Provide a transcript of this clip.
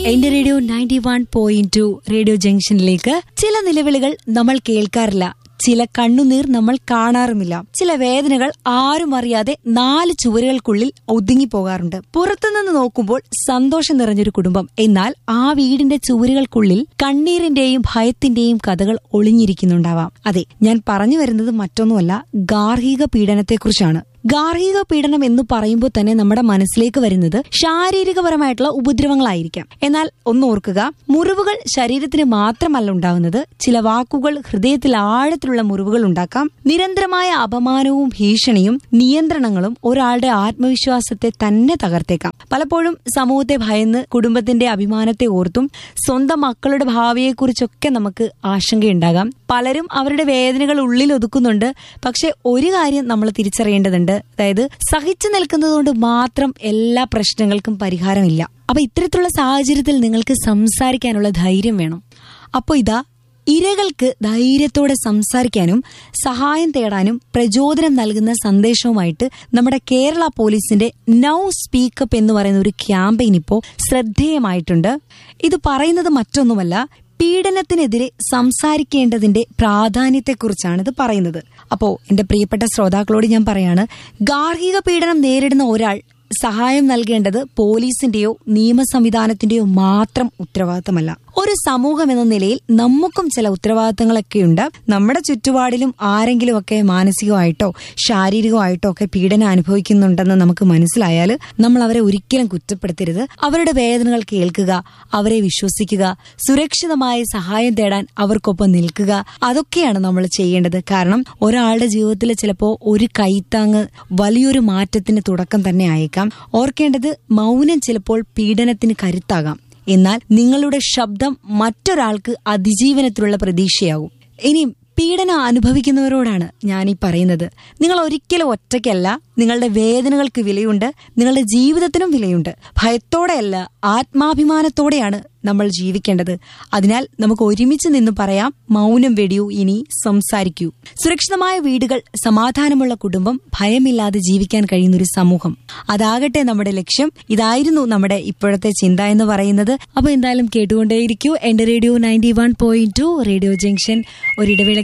എന്റെ radio ninety one point two radio ജംഗ്ഷനിലേക്ക് ചില നിലവിളികൾ നമ്മൾ കേൾക്കാറില്ല ചില കണ്ണുനീർ നമ്മൾ കാണാറുമില്ല ചില വേദനകൾ ആരും അറിയാതെ നാല് ചുവരുകൾക്കുള്ളിൽ ഒതുങ്ങി പോകാറുണ്ട് പുറത്തുനിന്ന് നോക്കുമ്പോൾ സന്തോഷം നിറഞ്ഞൊരു കുടുംബം എന്നാൽ ആ വീടിന്റെ ചുവരുകൾക്കുള്ളിൽ കണ്ണീരിന്റെയും ഭയത്തിന്റെയും കഥകൾ ഒളിഞ്ഞിരിക്കുന്നുണ്ടാവാം അതെ ഞാൻ പറഞ്ഞു വരുന്നത് മറ്റൊന്നുമല്ല ഗാർഹിക പീഡനത്തെക്കുറിച്ചാണ് ഗാർഹിക പീഡനം എന്ന് പറയുമ്പോൾ തന്നെ നമ്മുടെ മനസ്സിലേക്ക് വരുന്നത് ശാരീരികപരമായിട്ടുള്ള ഉപദ്രവങ്ങളായിരിക്കാം എന്നാൽ ഒന്ന് ഓർക്കുക മുറിവുകൾ ശരീരത്തിന് മാത്രമല്ല ഉണ്ടാകുന്നത് ചില വാക്കുകൾ ഹൃദയത്തിൽ ആഴത്തിലുള്ള മുറിവുകൾ ഉണ്ടാക്കാം നിരന്തരമായ അപമാനവും ഭീഷണിയും നിയന്ത്രണങ്ങളും ഒരാളുടെ ആത്മവിശ്വാസത്തെ തന്നെ തകർത്തേക്കാം പലപ്പോഴും സമൂഹത്തെ ഭയന്ന് കുടുംബത്തിന്റെ അഭിമാനത്തെ ഓർത്തും സ്വന്തം മക്കളുടെ ഭാവിയെക്കുറിച്ചൊക്കെ നമുക്ക് ആശങ്കയുണ്ടാകാം പലരും അവരുടെ വേദനകൾ ഉള്ളിൽ ഒതുക്കുന്നുണ്ട് പക്ഷെ ഒരു കാര്യം നമ്മൾ തിരിച്ചറിയേണ്ടതുണ്ട് അതായത് സഹിച്ചു നിൽക്കുന്നതുകൊണ്ട് മാത്രം എല്ലാ പ്രശ്നങ്ങൾക്കും പരിഹാരമില്ല അപ്പൊ ഇത്തരത്തിലുള്ള സാഹചര്യത്തിൽ നിങ്ങൾക്ക് സംസാരിക്കാനുള്ള ധൈര്യം വേണം അപ്പോൾ ഇതാ ഇരകൾക്ക് ധൈര്യത്തോടെ സംസാരിക്കാനും സഹായം തേടാനും പ്രചോദനം നൽകുന്ന സന്ദേശവുമായിട്ട് നമ്മുടെ കേരള പോലീസിന്റെ നൗ സ്പീക്കപ്പ് എന്ന് പറയുന്ന ഒരു ക്യാമ്പയിൻ ഇപ്പോൾ ശ്രദ്ധേയമായിട്ടുണ്ട് ഇത് പറയുന്നത് മറ്റൊന്നുമല്ല പീഡനത്തിനെതിരെ സംസാരിക്കേണ്ടതിന്റെ പ്രാധാന്യത്തെക്കുറിച്ചാണ് ഇത് പറയുന്നത് അപ്പോ എന്റെ പ്രിയപ്പെട്ട ശ്രോതാക്കളോട് ഞാൻ പറയാണ് ഗാർഹിക പീഡനം നേരിടുന്ന ഒരാൾ സഹായം നൽകേണ്ടത് പോലീസിന്റെയോ നിയമ സംവിധാനത്തിന്റെയോ മാത്രം ഉത്തരവാദിത്തമല്ല ഒരു സമൂഹം എന്ന നിലയിൽ നമുക്കും ചില ഉത്തരവാദിത്തങ്ങളൊക്കെയുണ്ട് നമ്മുടെ ചുറ്റുപാടിലും ആരെങ്കിലുമൊക്കെ മാനസികമായിട്ടോ ശാരീരികമായിട്ടോ ഒക്കെ പീഡനം അനുഭവിക്കുന്നുണ്ടെന്ന് നമുക്ക് മനസ്സിലായാൽ നമ്മൾ അവരെ ഒരിക്കലും കുറ്റപ്പെടുത്തരുത് അവരുടെ വേദനകൾ കേൾക്കുക അവരെ വിശ്വസിക്കുക സുരക്ഷിതമായ സഹായം തേടാൻ അവർക്കൊപ്പം നിൽക്കുക അതൊക്കെയാണ് നമ്മൾ ചെയ്യേണ്ടത് കാരണം ഒരാളുടെ ജീവിതത്തിൽ ചിലപ്പോൾ ഒരു കൈത്താങ് വലിയൊരു മാറ്റത്തിന് തുടക്കം തന്നെ ആയേക്കാം ഓർക്കേണ്ടത് മൗനം ചിലപ്പോൾ പീഡനത്തിന് കരുത്താകാം എന്നാൽ നിങ്ങളുടെ ശബ്ദം മറ്റൊരാൾക്ക് അതിജീവനത്തിലുള്ള പ്രതീക്ഷയാകും ഇനി പീഡനം അനുഭവിക്കുന്നവരോടാണ് ഞാൻ ഈ പറയുന്നത് നിങ്ങൾ ഒരിക്കലും ഒറ്റയ്ക്കല്ല നിങ്ങളുടെ വേദനകൾക്ക് വിലയുണ്ട് നിങ്ങളുടെ ജീവിതത്തിനും വിലയുണ്ട് ഭയത്തോടെയല്ല ആത്മാഭിമാനത്തോടെയാണ് നമ്മൾ ജീവിക്കേണ്ടത് അതിനാൽ നമുക്ക് ഒരുമിച്ച് നിന്ന് പറയാം മൗനം വെടിയൂ ഇനി സംസാരിക്കൂ സുരക്ഷിതമായ വീടുകൾ സമാധാനമുള്ള കുടുംബം ഭയമില്ലാതെ ജീവിക്കാൻ കഴിയുന്ന ഒരു സമൂഹം അതാകട്ടെ നമ്മുടെ ലക്ഷ്യം ഇതായിരുന്നു നമ്മുടെ ഇപ്പോഴത്തെ ചിന്ത എന്ന് പറയുന്നത് അപ്പൊ എന്തായാലും കേട്ടുകൊണ്ടേയിരിക്കൂ എന്റെ radio ninety one point two radio junction ഒരിടവേള